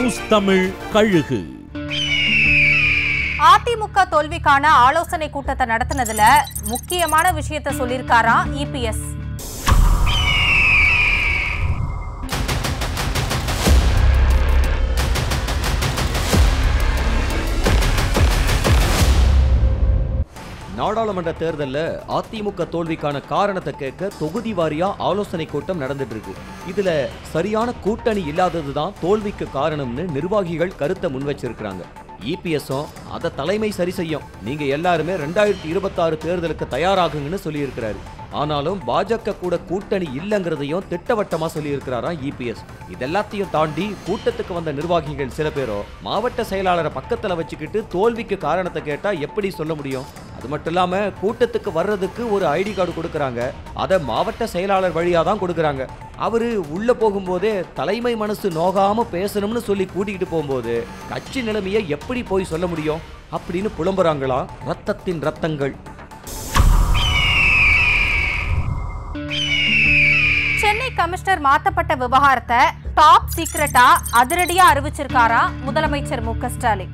news Tamil கழுகு அதிமுக தோல்விக்கான ஆலோசனை கூட்டத்தை நடத்தினதுல முக்கியமான விஷயத்த சொல்லியிருக்காராம் இபிஎஸ் நாடாளுமன்ற தேர்தல்ல அதிமுக தோல்விக்கான காரணத்தை கேட்க தொகுதி வாரியா ஆலோசனை கூட்டம் நடந்துட்டு இருக்கு இதுல சரியான கூட்டணி இல்லாததுதான் தோல்விக்கு காரணம்னு நிர்வாகிகள் கருத்தை முன் வச்சிருக்காங்க இபிஎஸும் அதை தலைமை சரி செய்யும் நீங்க எல்லாருமே ரெண்டாயிரத்தி இருபத்தாறு தேர்தலுக்கு தயாராகுங்கன்னு சொல்லியிருக்கிறாரு ஆனாலும் பாஜக கூட கூட்டணி இல்லைங்கிறதையும் திட்டவட்டமா சொல்லியிருக்கிறாராம் இபிஎஸ் இதெல்லாத்தையும் தாண்டி கூட்டத்துக்கு வந்த நிர்வாகிகள் சில பேரோ மாவட்ட செயலாளரை பக்கத்துல வச்சுக்கிட்டு தோல்விக்கு காரணத்தை கேட்டா எப்படி சொல்ல முடியும் அது மட்டும் இல்லாம கூட்டத்துக்கு வர்றதுக்கு ஒரு ஐடி கார்டு கொடுக்கறாங்க அதை மாவட்ட செயலாளர் வழியா தான் கொடுக்கறாங்க அவரு உள்ள போகும்போதே தலைமை மனசு நோகாம பேசணும்னு சொல்லி கூட்டிகிட்டு போகும்போது கட்சி நிலைமையை எப்படி போய் சொல்ல முடியும் அப்படின்னு புலம்புறாங்களாம் ரத்தத்தின் ரத்தங்கள் சென்னை கமிஷனர் மாத்தப்பட்ட விவகாரத்தை டாப் சீக்ரெட்டா அதிரடியா அறிவிச்சிருக்காராம் முதலமைச்சர் மு க ஸ்டாலின்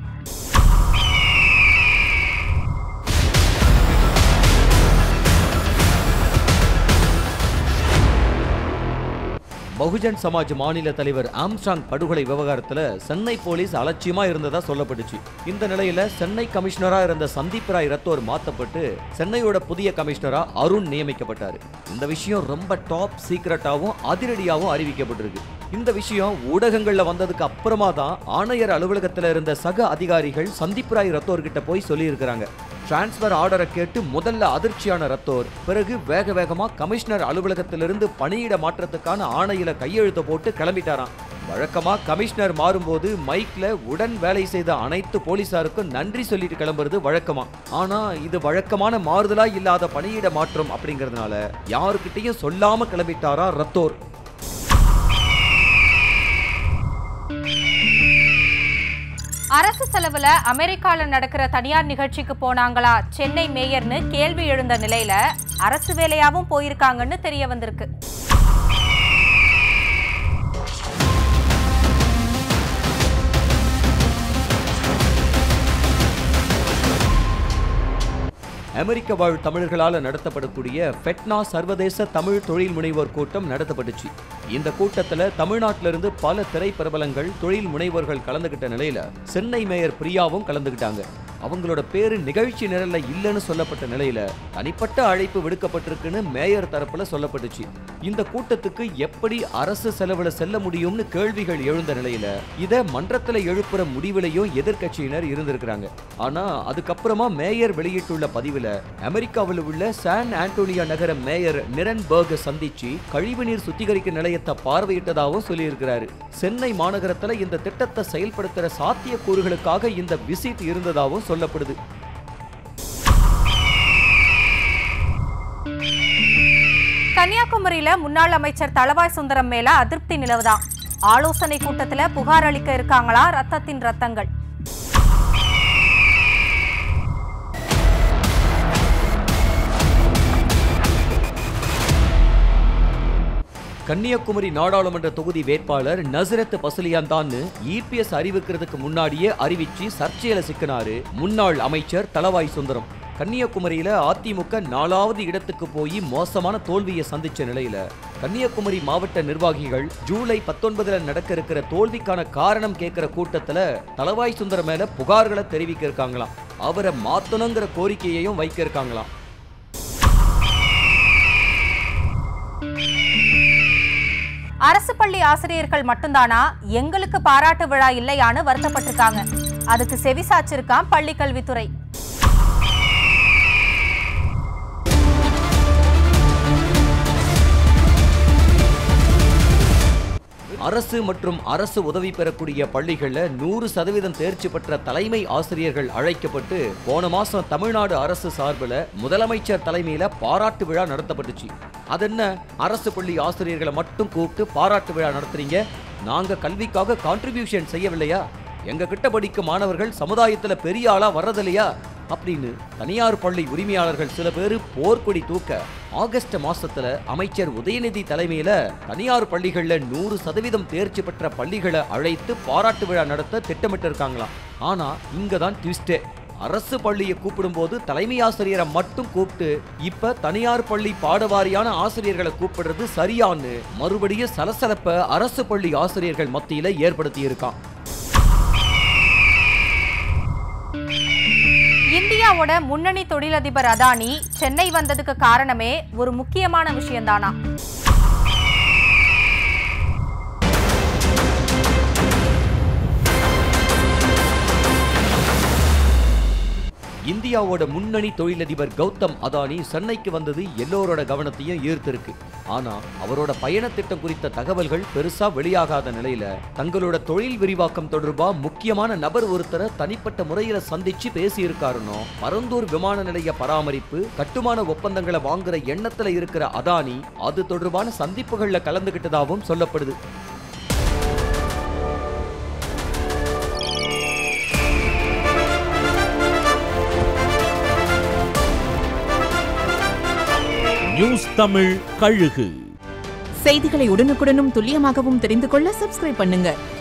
பகுஜன் சமாஜ் மாநில தலைவர் ஆம்ஸ்டாங் படுகொலை விவகாரத்துல சென்னை போலீஸ் அலட்சியமா இருந்ததா சொல்லப்பட்டுச்சு இந்த நிலையில சென்னை கமிஷனரா இருந்த சந்தீப் ராய் ரத்தோர் மாத்தப்பட்டு சென்னையோட புதிய கமிஷனரா அருண் நியமிக்கப்பட்டாரு இந்த விஷயம் ரொம்ப டாப் சீக்ரெட்டாவும் அதிரடியாவும் அறிவிக்கப்பட்டிருக்கு இந்த விஷயம் ஊடகங்கள்ல வந்ததுக்கு அப்புறமா தான் ஆணையர் அலுவலகத்துல இருந்த சக அதிகாரிகள் சந்தீப் ராய் ரத்தோர் கிட்ட போய் சொல்லியிருக்கிறாங்க டிரான்ஸ்ஃபர் ஆர்டரை கேட்டு முதல்ல அதிர்ச்சியான ரத்தோர் பிறகு வேக வேகமா கமிஷனர் அலுவலகத்திலிருந்து பணியிட மாற்றத்துக்கான ஆணையில கையெழுத்து போட்டு கிளம்பிட்டாராம் வழக்கமா கமிஷனர் மாறும்போது மைக்ல உடன் வேலை செய்த அனைத்து போலீசாருக்கும் நன்றி சொல்லிட்டு கிளம்புறது வழக்கமா ஆனா இது வழக்கமான மாறுதலா இல்லாத பணியிட மாற்றம் அப்படிங்கறதுனால யாருக்கிட்டையும் சொல்லாம கிளம்பிட்டாரா ரத்தோர் அரசு செலவுல அமெரிக்கால நடக்கிற தனியார் நிகழ்ச்சிக்கு போனாங்களா சென்னை மேயர்னு கேள்வி எழுந்த நிலையில அரசு வேலையாவும் போயிருக்காங்கன்னு தெரிய வந்திருக்கு அமெரிக்க வாழ் தமிழர்களால நடத்தப்படக்கூடிய ஃபெட்னா சர்வதேச தமிழ் தொழில் முனைவோர் கூட்டம் நடத்தப்பட்டுச்சு இந்த கூட்டத்துல தமிழ்நாட்டில இருந்து பல திரைப்பிரபலங்கள் தொழில் முனைவோர்கள் கலந்துகிட்ட நிலையில சென்னை மேயர் பிரியாவும் கலந்துகிட்டாங்க அவங்களோட பேரு நிகழ்ச்சி நிரல்ல இல்லைன்னு சொல்லப்பட்ட நிலையில தனிப்பட்ட அழைப்பு விடுக்கப்பட்டிருக்குன்னு மேயர் தரப்புல சொல்லப்பட்டுச்சு இந்த கூட்டத்துக்கு எப்படி அரசு செலவுல செல்ல முடியும்னு கேள்விகள் எழுந்த நிலையில இத மன்றத்துல எழுப்புற முடிவிலையும் எதிர்க்கட்சியினர் இருந்திருக்கிறாங்க ஆனா அதுக்கப்புறமா மேயர் வெளியிட்டுள்ள பதிவுல அமெரிக்காவில் உள்ள சான் ஆண்டோனியா நகர மேயர் நிரன் பர்க சந்திச்சு கழிவுநீர் சுத்திகரிக்கும் நிலையத்தை பார்வையிட்டதாகவும் சொல்லியிருக்கிறாரு சென்னை மாநகரத்துல இந்த திட்டத்தை செயல்படுத்துற சாத்தியக்கூறுகளுக்காக இந்த விசிட் இருந்ததாகவும் சொல்லப்படுது கன்னியாகுமரியில முன்னாள் அமைச்சர் தளவாய் சுந்தரம் மேல அதிருப்தி நிலவுதான் ஆலோசனை கூட்டத்துல புகார் அளிக்க இருக்காங்களா ரத்தத்தின் ரத்தங்கள் கன்னியாகுமரி நாடாளுமன்ற தொகுதி வேட்பாளர் நசரத் பசலியான் தான் இபிஎஸ் அறிவிக்கிறதுக்கு முன்னாடியே அறிவிச்சு சர்ச்சையில சிக்கினாரு முன்னாள் அமைச்சர் தளவாய் சுந்தரம் கன்னியாகுமரியில அதிமுக நாலாவது இடத்துக்கு போய் மோசமான தோல்வியை சந்திச்ச நிலையில கன்னியாகுமரி மாவட்ட நிர்வாகிகள் ஜூலை பத்தொன்பதுல நடக்க இருக்கிற தோல்விக்கான காரணம் கேட்கிற கூட்டத்துல தளவாய் சுந்தரம் மேல புகார்களை தெரிவிக்க இருக்காங்களாம் அவரை மாத்தணுங்கிற கோரிக்கையையும் வைக்க இருக்காங்களாம் அரசு பள்ளி ஆசிரியர்கள் மட்டும்தானா எங்களுக்கு பாராட்டு விழா இல்லையான்னு வருத்தப்பட்டிருக்காங்க அதுக்கு செவிசாச்சிருக்கான் பள்ளி கல்வித்துறை அரசு மற்றும் அரசு உதவி பெறக்கூடிய பள்ளிகள்ல நூறு சதவீதம் தேர்ச்சி பெற்ற தலைமை ஆசிரியர்கள் அழைக்கப்பட்டு போன மாசம் தமிழ்நாடு அரசு சார்பில் முதலமைச்சர் தலைமையில பாராட்டு விழா நடத்தப்பட்டுச்சு அதென்ன அரசு பள்ளி ஆசிரியர்களை மட்டும் கூப்பிட்டு பாராட்டு விழா நடத்துறீங்க நாங்க கல்விக்காக கான்ட்ரிபியூஷன் செய்யவில்லையா எங்க கிட்ட படிக்கும் மாணவர்கள் சமுதாயத்துல பெரிய ஆளா வர்றதில்லையா அப்படின்னு தனியார் பள்ளி உரிமையாளர்கள் சில பேர் போர்க்கொடி தூக்க ஆகஸ்ட் மாசத்துல அமைச்சர் உதயநிதி தலைமையில தனியார் பள்ளிகள்ல நூறு சதவீதம் தேர்ச்சி பெற்ற பள்ளிகளை அழைத்து பாராட்டு விழா நடத்த திட்டமிட்டு இருக்காங்களாம் ஆனா இங்க தான் ட்விஸ்டே அரசு பள்ளியை கூப்பிடும்போது தலைமை ஆசிரியரை மட்டும் கூப்பிட்டு இப்ப தனியார் பள்ளி பாடவாரியான ஆசிரியர்களை கூப்பிடுறது சரியான்னு மறுபடியும் சலசலப்ப அரசு பள்ளி ஆசிரியர்கள் மத்தியில ஏற்படுத்தி இருக்கான் இந்தியாவோட முன்னணி தொழிலதிபர் அதானி சென்னை வந்ததுக்கு காரணமே ஒரு முக்கியமான விஷயம்தானா இந்தியாவோட முன்னணி தொழிலதிபர் கௌதம் அதானி சென்னைக்கு வந்தது எல்லோரோட கவனத்தையும் ஈர்த்திருக்கு ஆனா அவரோட பயண திட்டம் குறித்த தகவல்கள் பெருசா வெளியாகாத நிலையில தங்களோட தொழில் விரிவாக்கம் தொடர்பா முக்கியமான நபர் ஒருத்தரை தனிப்பட்ட முறையில சந்திச்சு பேசியிருக்காருனோ பரந்தூர் விமான நிலைய பராமரிப்பு கட்டுமான ஒப்பந்தங்களை வாங்குற எண்ணத்துல இருக்கிற அதானி அது தொடர்பான சந்திப்புகள்ல கலந்துகிட்டதாகவும் சொல்லப்படுது நியூஸ் தமிழ் கழுகு செய்திகளை உடனுக்குடனும் துல்லியமாகவும் தெரிந்து கொள்ள சப்ஸ்கிரைப் பண்ணுங்க